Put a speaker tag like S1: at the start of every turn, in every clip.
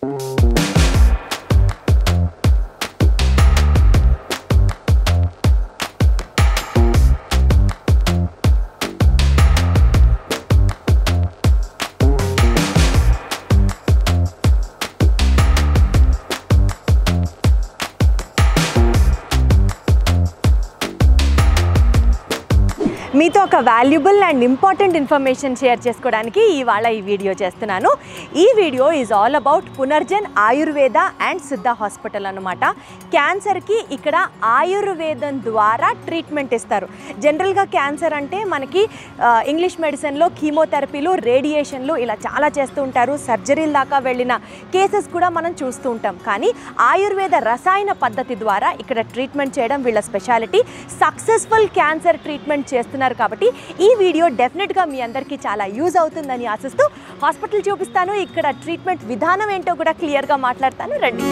S1: మీతో ఒక valuable and important information share చేసుకోవడానికి ఇవాళ ఈ వీడియో చేస్తున్నాను ఈ video is all about Punarjan Ayurveda and Siddha hospital అనమాట క్యాన్సర్కి ఇక్కడ ఆయుర్వేదం ద్వారా ట్రీట్మెంట్ ఇస్తారు జనరల్గా క్యాన్సర్ అంటే మనకి ఆ, ఇంగ్లీష్ మెడిసిన్లో కీమోథెరపీలు రేడియేషన్లు ఇలా చాలా చేస్తూ ఉంటారు సర్జరీల దాకా వెళ్ళిన కేసెస్ కూడా మనం చూస్తూ ఉంటాం కానీ ఆయుర్వేద రసాయన పద్ధతి ద్వారా ఇక్కడ ట్రీట్మెంట్ చేయడం వీళ్ళ స్పెషాలిటీ సక్సెస్ఫుల్ క్యాన్సర్ ట్రీట్మెంట్ చేస్తున్నారు కాబట్టి ఈ వీడియో డెఫినెట్గా మీ అందరికీ చాలా యూజ్ అవుతుందని ఆశిస్తూ హాస్పిటల్ చూపిస్తాను ఇక్కడ ట్రీట్మెంట్ విధానం ఏంటో కూడా క్లియర్గా మాట్లాడతాను రండి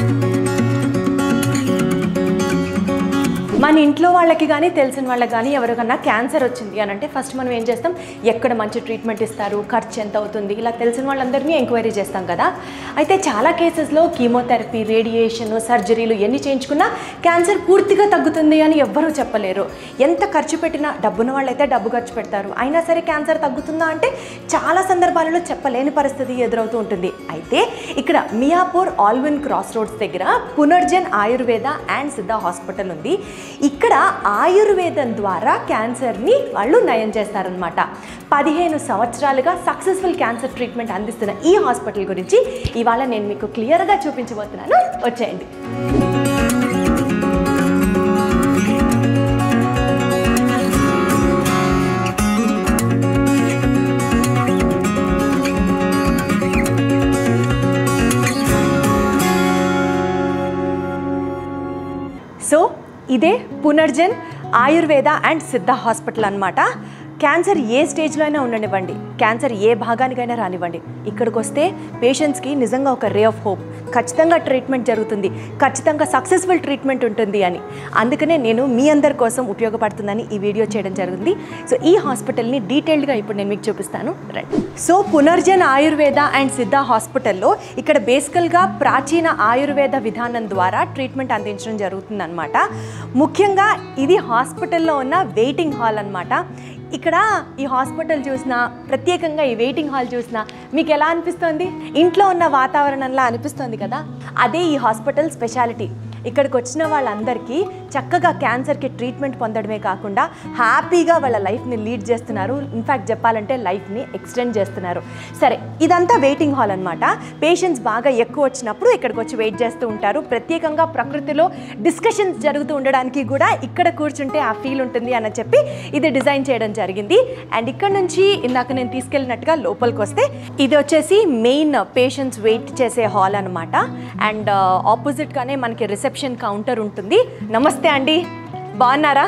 S1: మన ఇంట్లో వాళ్ళకి కానీ తెలిసిన వాళ్ళకి కానీ ఎవరికన్నా క్యాన్సర్ వచ్చింది అని అంటే ఫస్ట్ మనం ఏం చేస్తాం ఎక్కడ మంచి ట్రీట్మెంట్ ఇస్తారు ఖర్చు ఎంత అవుతుంది ఇలా తెలిసిన వాళ్ళందరినీ ఎంక్వైరీ చేస్తాం కదా అయితే చాలా కేసెస్లో కీమోథెరపీ రేడియేషన్ సర్జరీలు ఎన్ని చేయించుకున్నా క్యాన్సర్ పూర్తిగా తగ్గుతుంది అని ఎవ్వరూ చెప్పలేరు ఎంత ఖర్చు పెట్టినా డబ్బున వాళ్ళైతే డబ్బు ఖర్చు పెడతారు అయినా సరే క్యాన్సర్ తగ్గుతుందా అంటే చాలా సందర్భాలలో చెప్పలేని పరిస్థితి ఎదురవుతూ ఉంటుంది అయితే ఇక్కడ మియాపూర్ ఆల్విన్ క్రాస్ రోడ్స్ దగ్గర పునర్జన్ ఆయుర్వేద అండ్ సిద్ధ హాస్పిటల్ ఉంది ఇక్కడ ఆయుర్వేదం ద్వారా క్యాన్సర్ని వాళ్ళు నయం చేస్తారనమాట పదిహేను సంవత్సరాలుగా సక్సెస్ఫుల్ క్యాన్సర్ ట్రీట్మెంట్ అందిస్తున్న ఈ హాస్పిటల్ గురించి ఇవాళ నేను మీకు క్లియర్గా చూపించబోతున్నాను వచ్చేయండి సో ఇదే పునర్జన్ ఆయుర్వేద అండ్ సిద్ధ హాస్పిటల్ అన్నమాట క్యాన్సర్ ఏ స్టేజ్లో అయినా ఉండనివ్వండి క్యాన్సర్ ఏ భాగానికైనా రానివ్వండి ఇక్కడికి వస్తే పేషెంట్స్కి నిజంగా ఒక రే ఆఫ్ హోప్ ఖచ్చితంగా ట్రీట్మెంట్ జరుగుతుంది ఖచ్చితంగా సక్సెస్ఫుల్ ట్రీట్మెంట్ ఉంటుంది అని అందుకనే నేను మీ అందరి కోసం ఉపయోగపడుతుందని ఈ వీడియో చేయడం జరిగింది సో ఈ హాస్పిటల్ని డీటెయిల్డ్గా ఇప్పుడు నేను మీకు చూపిస్తాను right so Punarjan Ayurveda and Siddha హాస్పిటల్లో ఇక్కడ బేసికల్గా ప్రాచీన ఆయుర్వేద విధానం ద్వారా ట్రీట్మెంట్ అందించడం జరుగుతుందన్నమాట ముఖ్యంగా ఇది హాస్పిటల్లో ఉన్న వెయిటింగ్ హాల్ అన్నమాట ఇక్కడ ఈ హాస్పిటల్ చూసినా ప్రత్యేకంగా ఈ వెయిటింగ్ హాల్ చూసినా మీకు ఎలా అనిపిస్తుంది ఇంట్లో ఉన్న వాతావరణంలా అనిపిస్తుంది కదా అదే ఈ హాస్పిటల్ స్పెషాలిటీ ఇక్కడికి వచ్చిన వాళ్ళందరికీ చక్కగా క్యాన్సర్కి ట్రీట్మెంట్ పొందడమే కాకుండా హ్యాపీగా వాళ్ళ లైఫ్ని లీడ్ చేస్తున్నారు ఇన్ఫ్యాక్ట్ చెప్పాలంటే లైఫ్ని ఎక్స్టెండ్ చేస్తున్నారు సరే ఇదంతా వెయిటింగ్ హాల్ అనమాట పేషెంట్స్ బాగా ఎక్కువ వచ్చినప్పుడు ఇక్కడికి వచ్చి వెయిట్ చేస్తూ ఉంటారు ప్రత్యేకంగా ప్రకృతిలో డిస్కషన్స్ జరుగుతూ ఉండడానికి కూడా ఇక్కడ కూర్చుంటే ఆ ఫీల్ ఉంటుంది అని చెప్పి ఇది డిజైన్ చేయడం జరిగింది అండ్ ఇక్కడ నుంచి ఇందాక నేను తీసుకెళ్ళినట్టుగా లోపలికి వస్తే ఇది వచ్చేసి మెయిన్ పేషెంట్స్ వెయిట్ చేసే హాల్ అనమాట అండ్ ఆపోజిట్గానే మనకి రిసెప్షన్ కౌంటర్ ఉంటుంది నమస్తే అండి బాగున్నారా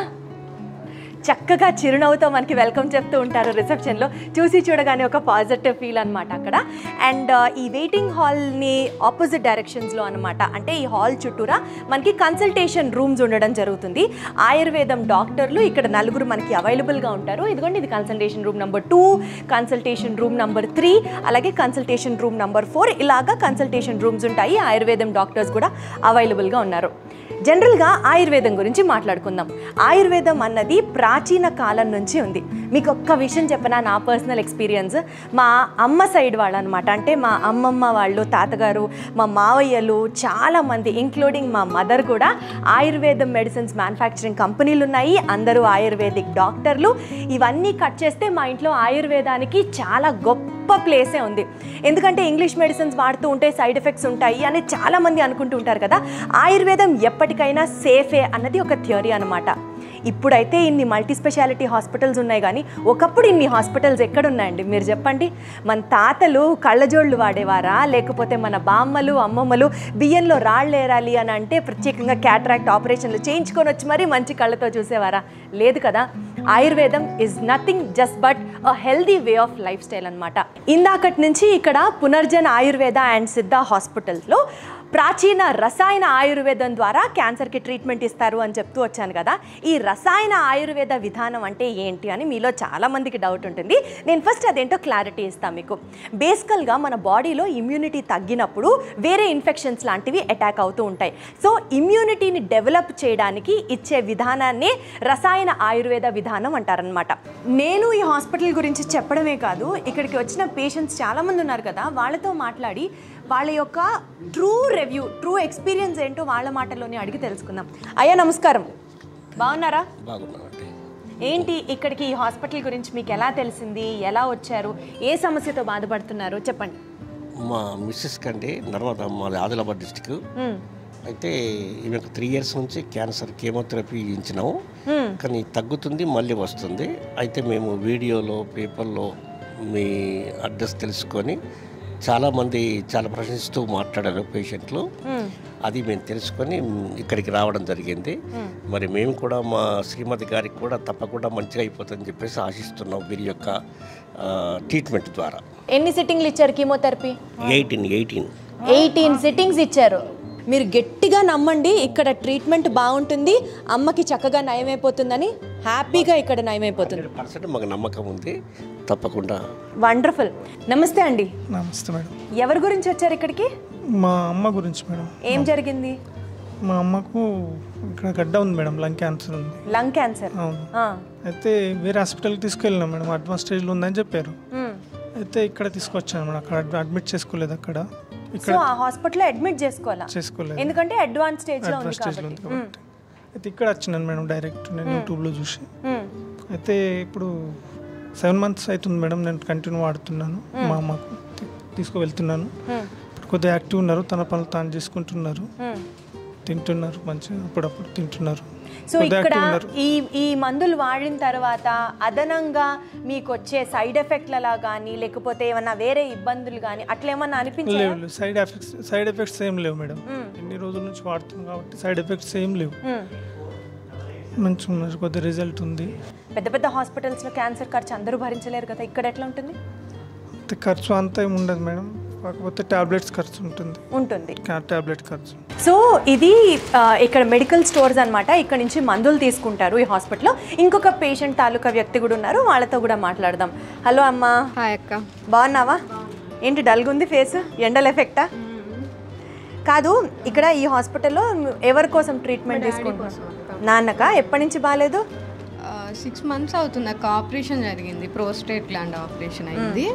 S1: చక్కగా చిరునవ్వుతో మనకి వెల్కమ్ చెప్తూ ఉంటారు రిసెప్షన్లో చూసి చూడగానే ఒక పాజిటివ్ ఫీల్ అనమాట అక్కడ అండ్ ఈ వెయిటింగ్ హాల్ని ఆపోజిట్ డైరెక్షన్స్లో అనమాట అంటే ఈ హాల్ చుట్టూరా మనకి కన్సల్టేషన్ రూమ్స్ ఉండడం జరుగుతుంది ఆయుర్వేదం డాక్టర్లు ఇక్కడ నలుగురు మనకి అవైలబుల్గా ఉంటారు ఇదిగోండి ఇది consultation room number two consultation room number three అలాగే కన్సల్టేషన్ రూమ్ నెంబర్ ఫోర్ ఇలాగా కన్సల్టేషన్ రూమ్స్ ఉంటాయి ఆయుర్వేదం డాక్టర్స్ కూడా అవైలబుల్గా ఉన్నారు జనరల్గా ఆయుర్వేదం గురించి మాట్లాడుకుందాం ఆయుర్వేదం అన్నది ప్రాచీన కాలం నుంచి ఉంది మీకు ఒక్క విషయం చెప్పనా నా పర్సనల్ ఎక్స్పీరియన్స్ మా అమ్మ సైడ్ వాళ్ళు అనమాట అంటే మా అమ్మమ్మ వాళ్ళు తాతగారు మా మావయ్యలు చాలామంది ఇంక్లూడింగ్ మా మదర్ కూడా ఆయుర్వేదం మెడిసిన్స్ మ్యానుఫ్యాక్చరింగ్ కంపెనీలు ఉన్నాయి అందరూ ఆయుర్వేదిక్ డాక్టర్లు ఇవన్నీ కట్ చేస్తే మా ఇంట్లో ఆయుర్వేదానికి చాలా గొప్ప ప్లేసే ఉంది ఎందుకంటే ఇంగ్లీష్ మెడిసిన్స్ వాడుతూ ఉంటే సైడ్ ఎఫెక్ట్స్ ఉంటాయి అని చాలామంది అనుకుంటూ ఉంటారు కదా ఆయుర్వేదం ఎప్పటికైనా సేఫే అన్నది ఒక థియరీ అనమాట ఇప్పుడైతే ఇన్ని మల్టీ స్పెషాలిటీ హాస్పిటల్స్ ఉన్నాయి కానీ ఒకప్పుడు ఇన్ని హాస్పిటల్స్ ఎక్కడున్నాయండి మీరు చెప్పండి మన తాతలు కళ్ళజోళ్ళు వాడేవారా లేకపోతే మన బామ్మలు అమ్మమ్మలు బియ్యంలో రాళ్ళు ఏరాలి అని అంటే ప్రత్యేకంగా క్యాట్రాక్ట్ ఆపరేషన్లు చేయించుకొని వచ్చి మరీ మంచి కళ్ళతో చూసేవారా లేదు కదా ఆయుర్వేదం is nothing just but a healthy way of lifestyle అనమాట ఇందాకటి నుంచి ఇక్కడ పునర్జన్ ఆయుర్వేద అండ్ సిద్ధ హాస్పిటల్స్లో ప్రాచీన రసాయన ఆయుర్వేదం ద్వారా క్యాన్సర్కి ట్రీట్మెంట్ ఇస్తారు అని చెప్తూ వచ్చాను కదా ఈ రసాయన ఆయుర్వేద విధానం అంటే ఏంటి అని మీలో చాలామందికి డౌట్ ఉంటుంది నేను ఫస్ట్ అదేంటో క్లారిటీ ఇస్తాను మీకు బేసికల్గా మన బాడీలో ఇమ్యూనిటీ తగ్గినప్పుడు వేరే ఇన్ఫెక్షన్స్ లాంటివి అటాక్ అవుతూ ఉంటాయి సో ఇమ్యూనిటీని డెవలప్ చేయడానికి ఇచ్చే విధానాన్ని రసాయన ఆయుర్వేద విధానం అంటారనమాట నేను ఈ హాస్పిటల్ గురించి చెప్పడమే కాదు ఇక్కడికి వచ్చిన పేషెంట్స్ చాలామంది ఉన్నారు కదా వాళ్ళతో మాట్లాడి వాళ్ళ యొక్క ట్రూ రివ్యూ ట్రూ ఎక్స్పీరియన్స్ ఏంటో వాళ్ళ మాటల్లోనే అడిగి తెలుసుకుందాం అయ్యా నమస్కారం బాగున్నారా
S2: బాగున్నామండి
S1: ఏంటి ఇక్కడికి ఈ హాస్పిటల్ గురించి మీకు ఎలా తెలిసింది ఎలా వచ్చారు ఏ సమస్యతో బాధపడుతున్నారు చెప్పండి
S2: మా మిస్సెస్ కండి నర్మదా మాది ఆదిలాబాద్ డిస్టిక్
S1: మ్మ్.
S2: అయితే ఈమెకు త్రీ ఇయర్స్ నుంచి క్యాన్సర్ కేమోథెరపీ ఇచ్చినాము కానీ తగ్గుతుంది మళ్ళీ వస్తుంది అయితే మేము వీడియోలో పేపర్లో మీ అడ్రస్ తెలుసుకొని చాలామంది చాలా ప్రశ్నిస్తూ మాట్లాడారు పేషెంట్లు అది మేము తెలుసుకొని మ్, ఇక్కడికి రావడం జరిగింది మరి మేము కూడా మా శ్రీమతి గారికి కూడా తప్పకుండా మంచిగా అయిపోతుందని చెప్పేసి ఆశిస్తున్నాం వీరి యొక్క ఆ, ట్రీట్మెంట్ ద్వారా
S1: ఎన్ని సిట్టింగ్లు ఇచ్చారు chemotherapy
S2: eighteen eighteen
S1: eighteen sittings ఇచ్చారు మీరు గట్టిగా నమ్మండి ఇక్కడ ట్రీట్మెంట్ బాగుంటుంది అమ్మకి చక్కగా నయమైపోతుందని హ్యాపీగా ఇక్కడ నయమైపోతుంది
S2: హండ్రెడ్ పర్సెంట్ మాకు నమ్మకం ఉంది తప్పకుండా
S1: వండర్ఫుల్ నమస్తే అండి
S3: నమస్తే మేడం
S1: ఎవరి గురించి వచ్చారు ఇక్కడికి
S3: మా అమ్మ గురించి మేడం
S1: ఏం జరిగింది
S3: మా అమ్మకు ఇక్కడ గడ్డ ఉంది మేడం లంగ్ క్యాన్సర్ ఉంది
S1: లంగ్ క్యాన్సర్
S3: అవును అయితే వేరే హాస్పిటల్కి తీసుకెళ్ళినాం మేడం అడ్వాన్స్ స్టేజ్లో ఉందని చెప్పారు అయితే ఇక్కడ తీసుకొచ్చాను మేడం అక్కడ అడ్- అడ్మిట్ చేసుకోలేదు అక్కడ
S1: సో
S3: ఇక్కడ
S1: ఆ హాస్పిటల్లో అడ్మిట్ చేసుకోవాలా
S3: చేసుకోలేదు
S1: ఎందుకంటే అడ్వాన్స్ స్టేజ్ లో ఉంది
S3: అడ్వాన్స్ స్టేజ్లో
S1: కాబట్టి
S3: ఉంది కాబట్టి అయితే ఇక్కడ వచ్చినాను మేడం డైరెక్ట్ నేను యూట్యూబ్లో చూసి
S1: మ్మ్.
S3: అయితే ఇప్పుడు సెవెన్ మంత్స్ అవుతుంది మేడం నేను కంటిన్యూ వాడుతున్నాను మా అమ్మకు తీ- తీసుకువెళ్తున్నాను
S1: మ్మ్.
S3: ఇప్పుడు కొద్దిగా యాక్టివ్ ఉన్నారు తన పనులు తాను చేసుకుంటున్నారు
S1: మ్మ్.
S3: తింటున్నారు మంచిగా అప్పుడప్పుడు తింటున్నారు
S1: సో
S3: కొద్దిగా
S1: ఇక్కడ
S3: యాక్టివ్ ఉన్నారు
S1: ఈ ఈ మందులు వాడిన తర్వాత అదనంగా మీకు వచ్చే సైడ్ ఎఫెక్ట్లలా కానీ లేకపోతే ఏమన్నా వేరే ఇబ్బందులు కానీ అట్లా ఏమన్నా అనిపించాయా
S3: లేవు లేవు సైడ్ ఎఫెక్ట్స్ సైడ్ ఎఫెక్ట్స్ ఏం లేవు మేడం ఎన్ని రోజుల నుంచి వాడుతున్నాం కాబట్టి సైడ్ ఎఫెక్ట్స్ ఏం లేవు
S1: మ్మ్.
S3: మంచిగా ఉన్నారు కొద్దిగా రిజల్ట్ ఉంది
S1: పెద్ద పెద్ద హాస్పిటల్స్లో క్యాన్సర్ ఖర్చు అందరూ భరించలేరు కదా ఇక్కడ ఎట్లా ఉంటుంది
S3: అంతే ఖర్చు అంతా ఏమి ఉండదు మేడం కాకపోతే టాబ్లెట్స్ ఖర్చు ఉంటుంది
S1: ఉంటుంది
S3: టాబ్లెట్ ఖర్చు
S1: సో ఇది ఆ, ఇక్కడ మెడికల్ స్టోర్స్ అన్నమాట ఇక్కడ నుంచి మందులు తీసుకుంటారు ఈ హాస్పిటల్లో ఇంకొక పేషెంట్ తాలూకా వ్యక్తి కూడా ఉన్నారు వాళ్ళతో కూడా మాట్లాడదాం హలో అమ్మా
S4: హాయ్ అక్క
S1: బాగున్నావా ఏంటి డల్గా ఉంది ఫేస్ ఎండల ఎఫెక్టా కాదు ఇక్కడ ఈ హాస్పిటల్లో ఎవరి కోసం ట్రీట్మెంట్ తీసుకుంటున్నావు నాన్నక ఎప్పటి నుంచి బాగాలేదు
S4: సిక్స్ మంత్స్ అవుతుంది అక్క ఆపరేషన్ జరిగింది ప్రోస్టేట్ గ్లాండ్ ఆపరేషన్ అయింది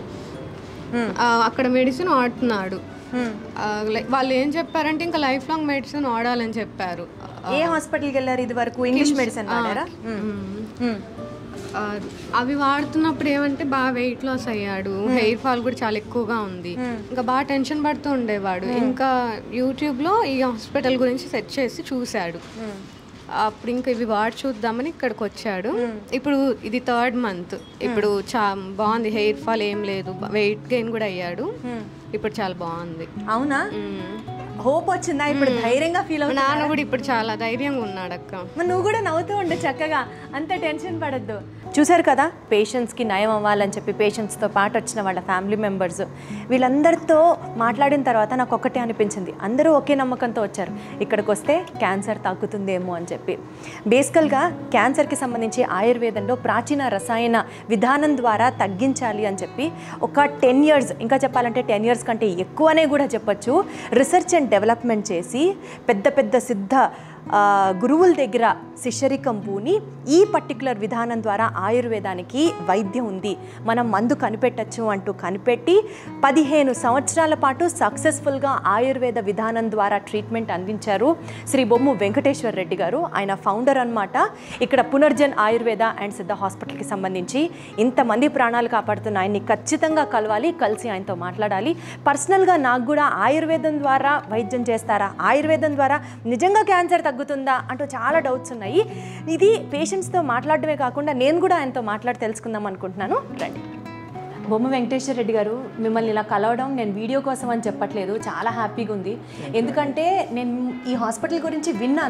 S4: ఆ, అక్కడ మెడిసిన్ వాడుతున్నాడు ఆ, లైక్ వాళ్ళు ఏం చెప్పారంటే ఇంకా లైఫ్ లాంగ్ మెడిసిన్ వాడాలని చెప్పారు
S1: ఏ హాస్పిటల్కి వెళ్ళారు ఇది వరకు ఇంగ్లీష్ మెడిసిన్ వాడారా మ్మ్.
S4: ఆ, అవి వాడుతున్నప్పుడు ఏమంటే బాగా వెయిట్ లాస్ అయ్యాడు హెయిర్ ఫాల్ కూడా చాలా ఎక్కువగా ఉంది ఇంకా బాగా టెన్షన్ పడుతూ ఉండేవాడు ఇంకా యూట్యూబ్లో ఈ హాస్పిటల్ గురించి సెర్చ్ చేసి చూశాడు అప్పుడు ఇంకా ఇవి వాడి చూద్దామని ఇక్కడికి వచ్చాడు ఇప్పుడు ఇది థర్డ్ మంత్ ఇప్పుడు చా బాగుంది హెయిర్ ఫాల్ ఏం లేదు వెయిట్ గెయిన్ కూడా అయ్యాడు ఇప్పుడు చాలా బాగుంది
S1: అవునా
S4: మ్మ్.
S1: హోప్ వచ్చిందా ఇప్పుడు ధైర్యంగా ఫీల్
S4: మా
S1: అవుతున్నా
S4: నాన్న కూడా ఇప్పుడు చాలా ధైర్యంగా ఉన్నాడు అక్క
S1: మరి నువ్వు కూడా నవ్వుతూ ఉండు చక్కగా అంత టెన్షన్ పడద్దు చూశారు కదా పేషెంట్స్కి నయం అవ్వాలని చెప్పి పేషెంట్స్తో పాటు వచ్చిన వాళ్ళ ఫ్యామిలీ మెంబర్స్ వీళ్ళందరితో మాట్లాడిన తర్వాత నాకు ఒక్కటే అనిపించింది అందరూ ఒకే నమ్మకంతో వచ్చారు ఇక్కడికి వస్తే క్యాన్సర్ తగ్గుతుందేమో అని చెప్పి బేసికల్గా క్యాన్సర్కి సంబంధించి ఆయుర్వేదంలో ప్రాచీన రసాయన విధానం ద్వారా తగ్గించాలి అని చెప్పి ఒక టెన్ ఇయర్స్ ఇంకా చెప్పాలంటే టెన్ ఇయర్స్ కంటే ఎక్కువనే కూడా చెప్పొచ్చు రీసెర్చ్ అండ్ డెవలప్మెంట్ చేసి పెద్ద పెద్ద సిద్ధ ఆ, గురువుల దగ్గర శిష్యరికం పూని ఈ పర్టికులర్ విధానం ద్వారా ఆయుర్వేదానికి వైద్యం ఉంది మనం మందు కనిపెట్టచ్చు అంటూ కనిపెట్టి పదిహేను సంవత్సరాల పాటు సక్సెస్ఫుల్గా ఆయుర్వేద విధానం ద్వారా ట్రీట్మెంట్ అందించారు శ్రీ బొమ్ము వెంకటేశ్వర రెడ్డి గారు ఆయన ఫౌండర్ అన్నమాట ఇక్కడ పునర్జన్ ఆయుర్వేద అండ్ సిద్ధ హాస్పిటల్కి సంబంధించి ఇంతమంది ప్రాణాలు కాపాడుతున్న ఆయన్ని ఖచ్చితంగా కలవాలి కలిసి ఆయనతో మాట్లాడాలి పర్సనల్గా నాకు కూడా ఆయుర్వేదం ద్వారా వైద్యం చేస్తారా ఆయుర్వేదం ద్వారా నిజంగా క్యాన్సర్ తగ్గుతుందా అంటూ చాలా డౌట్స్ ఉన్నాయి ఇది పేషెంట్స్తో మాట్లాడడమే కాకుండా నేను కూడా ఆయనతో మాట్లాడి తెలుసుకుందాం అనుకుంటున్నాను రండి బొమ్మ వెంకటేశ్వర రెడ్డి గారు మిమ్మల్ని ఇలా కలవడం నేను వీడియో కోసం అని చెప్పట్లేదు చాలా హ్యాపీగా ఉంది ఎందుకంటే నేను ఈ హాస్పిటల్ గురించి విన్నాను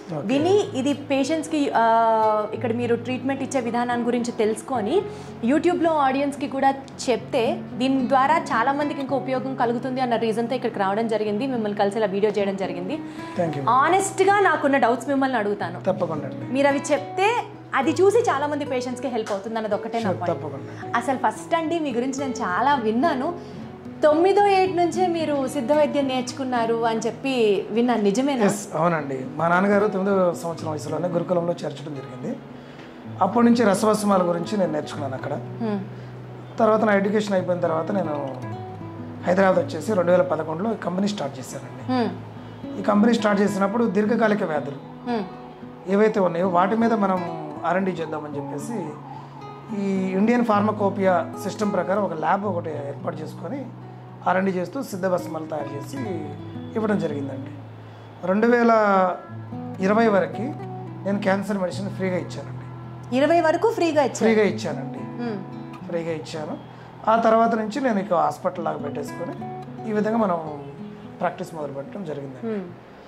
S1: విని ఇది పేషెంట్స్కి ఇక్కడ మీరు ట్రీట్మెంట్ ఇచ్చే విధానం గురించి తెలుసుకొని యూట్యూబ్లో ఆడియన్స్కి కూడా చెప్తే దీని ద్వారా చాలా మందికి ఇంకా ఉపయోగం కలుగుతుంది అన్న రీజన్తో ఇక్కడికి రావడం జరిగింది మిమ్మల్ని కలిసి ఇలా వీడియో చేయడం జరిగింది
S5: థ్యాంక్ యూ
S1: ఆనెస్ట్గా నాకున్న డౌట్స్ మిమ్మల్ని అడుగుతాను
S5: తప్పకుండా అండి
S1: మీరు అవి చెప్తే అది చూసి చాలా మంది పేషెంట్స్కి హెల్ప్ అవుతుంది అన్నది ఒకటే నా పాయింట్
S5: తప్పకుండా
S1: అసలు ఫస్ట్ అండి మీ గురించి నేను చాలా విన్నాను తొమ్మిదో ఏటి నుంచే మీరు సిద్ధ వైద్యం నేర్చుకున్నారు అని చెప్పి విన్నాను నిజమేనా
S5: ఎస్ అవునండి మా నాన్నగారు తొమ్మిదో సంవత్సరం వయసులోనే గురుకులంలో చేర్చడం జరిగింది అప్పటి నుంచి రసవసమాల గురించి నేను నేర్చుకున్నాను అక్కడ
S1: హ్మ్.
S5: తర్వాత నా ఎడ్యుకేషన్ అయిపోయిన తర్వాత నేను హైదరాబాద్ వచ్చేసి రెండు వేల పదకొండులో ఈ కంపెనీ స్టార్ట్ చేశానండి
S1: హ్మ్.
S5: ఈ కంపెనీ స్టార్ట్ చేసినప్పుడు దీర్ఘకాలిక వ్యాధులు
S1: హ్మ్.
S5: ఏవైతే ఉన్నాయో వాటి మీద మనం ఆర్ఎండి చేద్దామని చెప్పేసి ఈ ఇండియన్ ఫార్మకోపియా సిస్టమ్ ప్రకారం ఒక ల్యాబ్ ఒకటి ఏర్పాటు చేసుకొని ఆర్ఎండి చేస్తూ సిద్ధభస్మాలు తయారు చేసి ఇవ్వడం జరిగిందండి రెండు వేల ఇరవై వరకు నేను క్యాన్సర్ మెడిసిన్ ఫ్రీగా ఇచ్చానండి
S1: ఇరవై వరకు ఫ్రీగా ఇచ్చారు
S5: ఫ్రీగా ఇచ్చానండి
S1: హ్మ్.
S5: ఫ్రీగా ఇచ్చాను ఆ తర్వాత నుంచి నేను ఇక హాస్పిటల్ లాగా పెట్టేసుకొని ఈ విధంగా మనం ప్రాక్టీస్ మొదలు పెట్టడం జరిగిందండి
S1: హ్మ్.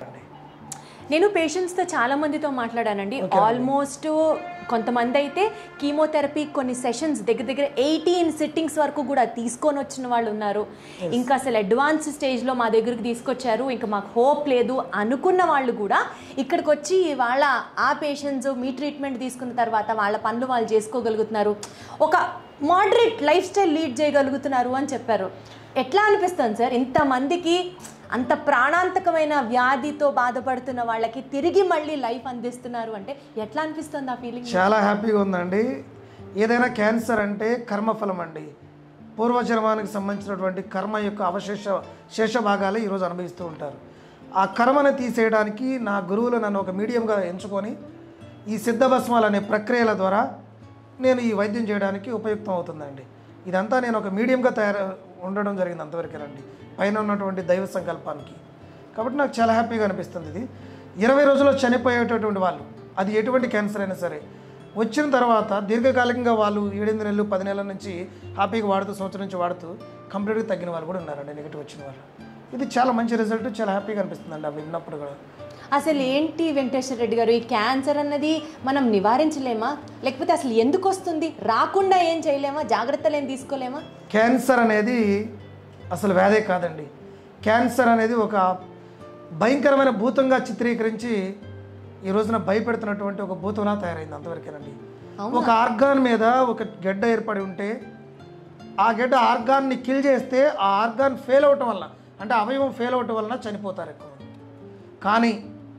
S1: నేను పేషెంట్స్తో చాలా మందితో మాట్లాడానండి ఆల్మోస్ట్ కొంతమంది అయితే కీమోథెరపీ కొన్ని సెషన్స్ దగ్గర దగ్గర ఎయిటీన్ సిట్టింగ్స్ వరకు కూడా తీసుకొని వచ్చిన వాళ్ళు ఉన్నారు ఇంకా అసలు అడ్వాన్స్ స్టేజ్లో మా దగ్గరికి తీసుకొచ్చారు ఇంకా మాకు హోప్ లేదు అనుకున్న వాళ్ళు కూడా ఇక్కడికి వచ్చి వాళ్ళ ఆ పేషెంట్స్ మీ ట్రీట్మెంట్ తీసుకున్న తర్వాత వాళ్ళ పనులు వాళ్ళు చేసుకోగలుగుతున్నారు ఒక మోడరేట్ లైఫ్ స్టైల్ లీడ్ చేయగలుగుతున్నారు అని చెప్పారు ఎట్లా అనిపిస్తుంది సార్ ఇంతమందికి అంత ప్రాణాంతకమైన వ్యాధితో బాధపడుతున్న వాళ్ళకి తిరిగి మళ్ళీ లైఫ్ అందిస్తున్నారు అంటే ఎట్లా అనిపిస్తుంది ఆ ఫీలింగ్
S5: చాలా హ్యాపీగా ఉందండి ఏదైనా క్యాన్సర్ అంటే కర్మఫలం అండి పూర్వజన్మానికి సంబంధించినటువంటి కర్మ యొక్క అవశేష శేష భాగాలు ఈరోజు అనుభవిస్తూ ఉంటారు ఆ కర్మను తీసేయడానికి నా గురువులు నన్ను ఒక మీడియంగా ఎంచుకొని ఈ సిద్ధభస్మాలు అనే ప్రక్రియల ద్వారా నేను ఈ వైద్యం చేయడానికి ఉపయుక్తం అవుతుందండి ఇదంతా నేను ఒక మీడియంగా తయారు ఉండడం జరిగింది అంతవరకేనండి పైన ఉన్నటువంటి దైవ సంకల్పానికి కాబట్టి నాకు చాలా హ్యాపీగా అనిపిస్తుంది ఇది ఇరవై రోజుల్లో చనిపోయేటటువంటి వాళ్ళు అది ఎటువంటి క్యాన్సర్ అయినా సరే వచ్చిన తర్వాత దీర్ఘకాలికంగా వాళ్ళు ఏడెనిమిది నెలలు పది నెలల నుంచి హ్యాపీగా వాడుతూ సంవత్సరం నుంచి వాడుతూ కంప్లీట్గా తగ్గిన వాళ్ళు కూడా ఉన్నారండి నెగిటివ్ వచ్చిన వాళ్ళు ఇది చాలా మంచి రిజల్ట్ చాలా హ్యాపీగా అనిపిస్తుందండి అవి విన్నప్పుడు కూడా
S1: అసలు ఏంటి వెంకటేశ్వర రెడ్డి గారు ఈ క్యాన్సర్ అన్నది మనం నివారించలేమా లేకపోతే అసలు ఎందుకు వస్తుంది రాకుండా ఏం చేయలేమా జాగ్రత్తలు ఏం తీసుకోలేమా
S5: క్యాన్సర్ అనేది అసలు వ్యాధే కాదండి క్యాన్సర్ అనేది ఒక భయంకరమైన భూతంగా చిత్రీకరించి ఈ రోజున భయపెడుతున్నటువంటి ఒక భూతంలా తయారైంది అంతవరకేనండి ఒక ఆర్గాన్ మీద ఒక గడ్డ ఏర్పడి ఉంటే ఆ గడ్డ ఆర్గాన్ని కిల్ చేస్తే ఆ ఆర్గాన్ ఫెయిల్ అవటం వల్ల అంటే అవయవం ఫెయిల్ అవటం వలన చనిపోతారు ఎక్కువ మంది. కానీ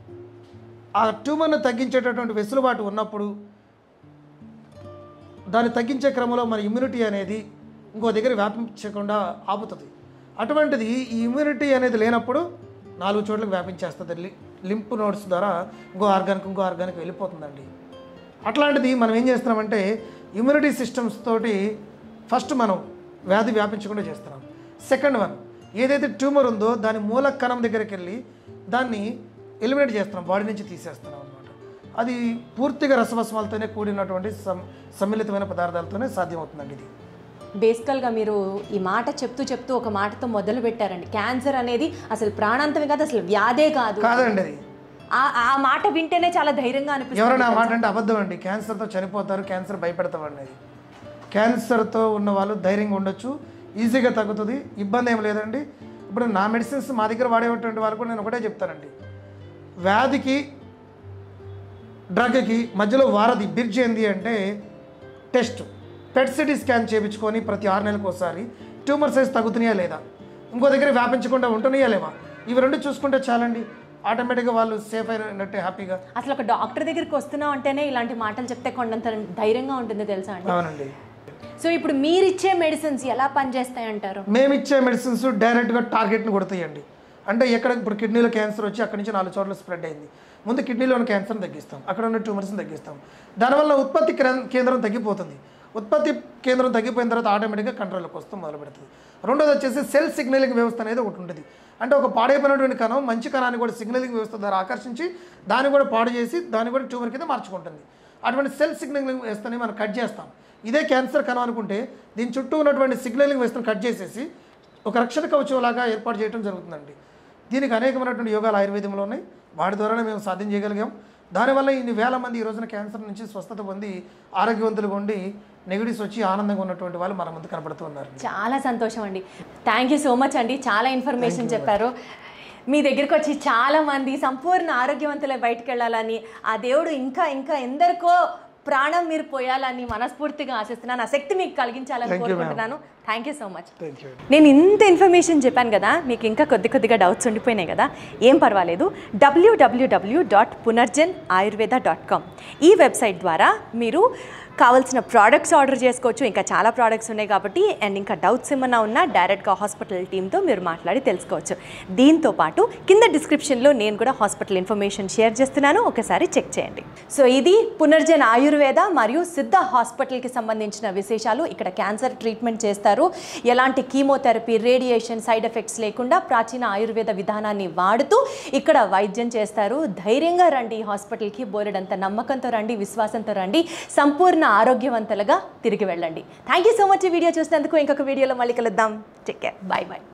S5: ఆ ట్యూమర్ను తగ్గించేటటువంటి వెసులుబాటు ఉన్నప్పుడు దాన్ని తగ్గించే క్రమంలో మన ఇమ్యూనిటీ అనేది ఇంకో దగ్గర వ్యాపించకుండా ఆపుతుంది అటువంటిది ఈ ఇమ్యూనిటీ అనేది లేనప్పుడు నాలుగు చోట్లకు వ్యాపించేస్తుంది లి- లింప్ నోట్స్ ద్వారా ఇంకో ఆర్గానిక్ ఇంకో ఆర్గానిక్ వెళ్ళిపోతుందండి అట్లాంటిది మనం ఏం చేస్తున్నామంటే ఇమ్యూనిటీ సిస్టమ్స్ తోటి ఫస్ట్ మనం వ్యాధి వ్యాపించకుండా చేస్తున్నాం సెకండ్ వన్ ఏదైతే ట్యూమర్ ఉందో దాని మూల కణం దగ్గరికి వెళ్ళి దాన్ని ఎలిమినేట్ చేస్తున్నాం బాడీ నుంచి తీసేస్తున్నాం అనమాట అది పూర్తిగా రసవస్మాలతోనే కూడినటువంటి సం సమ్మిళితమైన పదార్థాలతోనే సాధ్యమవుతుందండి ఇది
S1: బేసికల్గా మీరు ఈ మాట చెప్తూ చెప్తూ ఒక మాటతో మొదలు పెట్టారండి క్యాన్సర్ అనేది అసలు ప్రాణాంతమే కాదు అసలు వ్యాధే కాదు
S5: కాదండి అది
S1: ఆ ఆ మాట వింటేనే చాలా ధైర్యంగా అనిపిస్తుంది
S5: ఎవరైనా ఆ మాట అంటే అబద్ధం అండి క్యాన్సర్తో చనిపోతారు క్యాన్సర్ భయపెడతాం అనేది క్యాన్సర్తో ఉన్న వాళ్ళు ధైర్యంగా ఉండొచ్చు ఈజీగా తగ్గుతుంది ఇబ్బంది ఏం లేదండి ఇప్పుడు నా మెడిసిన్స్ మా దగ్గర వాడేటువంటి వాళ్ళు కూడా నేను ఒకటే చెప్తానండి వ్యాధికి డ్రగ్కి మధ్యలో వారధి బ్రిడ్జ్ ఏంది అంటే టెస్ట్ పెట్ సిటీ స్కాన్ చేయించుకొని ప్రతి ఆరు నెలలకు ఒకసారి ట్యూమర్ సైజ్ తగ్గుతున్నాయా లేదా ఇంకో దగ్గర వ్యాపించకుండా ఉంటున్నాయా లేవా ఇవి రెండు చూసుకుంటే చాలండి ఆటోమేటిక్గా వాళ్ళు సేఫ్ అయినట్టే హ్యాపీగా
S1: అసలు ఒక డాక్టర్ దగ్గరికి వస్తున్నాం అంటేనే ఇలాంటి మాటలు చెప్తే కొండంత ధైర్యంగా ఉంటుంది తెలుసా అండి
S5: అవునండి
S1: సో ఇప్పుడు మీరు ఇచ్చే మెడిసిన్స్ ఎలా పనిచేస్తాయి అంటారు
S5: మేము ఇచ్చే మెడిసిన్స్ డైరెక్ట్గా టార్గెట్ని కొడతాయండి అంటే ఎక్కడ ఇప్పుడు కిడ్నీలో క్యాన్సర్ వచ్చి అక్కడి నుంచి నాలుగు చోట్ల స్ప్రెడ్ అయింది ముందు కిడ్నీలో ఉన్న క్యాన్సర్ని తగ్గిస్తాం అక్కడ ఉన్న ట్యూమర్స్ని తగ్గిస్తాం దానివల్ల ఉత్పత్తి కేంద్ర- కేంద్రం తగ్గిపోతుంది ఉత్పత్తి కేంద్రం తగ్గిపోయిన తర్వాత ఆటోమేటిక్గా కంట్రోల్కి వస్తూ మొదలు పెడుతుంది రెండోది వచ్చేసి సెల్ సిగ్నలింగ్ వ్యవస్థ అనేది ఒకటి ఉంటుంది అంటే ఒక పాడైపోయినటువంటి కణం మంచి కణాన్ని కూడా సిగ్నలింగ్ వ్యవస్థ ద్వారా ఆకర్షించి దాన్ని కూడా పాడు చేసి దాన్ని కూడా ట్యూమర్ కింద మార్చుకుంటుంది అటువంటి సెల్ సిగ్నలింగ్ వ్యవస్థని మనం కట్ చేస్తాం ఇదే క్యాన్సర్ కణం అనుకుంటే దీని చుట్టూ ఉన్నటువంటి సిగ్నలింగ్ వ్యవస్థను కట్ చేసేసి ఒక రక్షణ కవచం లాగా ఏర్పాటు చేయడం జరుగుతుందండి దీనికి అనేకమైనటువంటి యోగాలు ఆయుర్వేదంలో ఉన్నాయి వాటి ద్వారానే మేము సాధ్యం చేయగలిగాం దానివల్ల ఇన్ని వేల మంది ఈ రోజున క్యాన్సర్ నుంచి స్వస్థత పొంది ఆరోగ్యవంతులుగా ఉండి నెగిటివ్స్ వచ్చి ఆనందంగా ఉన్నటువంటి వాళ్ళు మన ముందు కనబడుతూ ఉన్నారు
S1: చాలా సంతోషం అండి థ్యాంక్ యూ సో మచ్ అండి చాలా ఇన్ఫర్మేషన్ చెప్పారు మీ దగ్గరికి వచ్చి చాలా మంది సంపూర్ణ ఆరోగ్యవంతులై బయటకు వెళ్ళాలని ఆ దేవుడు ఇంకా ఇంకా ఎందరికో ప్రాణం మీరు పోయాలని మనస్ఫూర్తిగా ఆశిస్తున్నాను ఆ శక్తి మీకు కలిగించాలని కోరుకుంటున్నాను thank you so much
S5: thank you
S1: నేను ఇంత ఇన్ఫర్మేషన్ చెప్పాను కదా మీకు ఇంకా కొద్ది కొద్దిగా డౌట్స్ ఉండిపోయినాయి కదా ఏం పర్వాలేదు డబ్ల్యూడబ్ల్యూడబ్ల్యూ dot Punarjan Ayurveda dot com ఈ వెబ్సైట్ ద్వారా మీరు కావాల్సిన ప్రోడక్ట్స్ ఆర్డర్ చేసుకోవచ్చు ఇంకా చాలా ప్రోడక్ట్స్ ఉన్నాయి కాబట్టి అండ్ ఇంకా డౌట్స్ ఏమన్నా ఉన్నా డైరెక్ట్గా హాస్పిటల్ టీంతో మీరు మాట్లాడి తెలుసుకోవచ్చు దీంతో పాటు కింద డిస్క్రిప్షన్లో నేను కూడా హాస్పిటల్ ఇన్ఫర్మేషన్ షేర్ చేస్తున్నాను ఒకసారి చెక్ చేయండి సో ఇది పునర్జన్ ఆయుర్వేద మరియు సిద్ధ హాస్పిటల్కి సంబంధించిన విశేషాలు ఇక్కడ క్యాన్సర్ ట్రీట్మెంట్ చేస్తారు ఎలాంటి కీమోథెరపీ రేడియేషన్ సైడ్ ఎఫెక్ట్స్ లేకుండా ప్రాచీన ఆయుర్వేద విధానాన్ని వాడుతూ ఇక్కడ వైద్యం చేస్తారు ధైర్యంగా రండి ఈ హాస్పిటల్కి బోలెడంత నమ్మకంతో రండి విశ్వాసంతో రండి సంపూర్ణ ఆరోగ్యవంతులుగా తిరిగి వెళ్ళండి థ్యాంక్ యూ సో మచ్ ఈ వీడియో చూసినందుకు ఇంకొక వీడియోలో మళ్ళీ కలుద్దాం టేక్ కేర్ బాయ్ బాయ్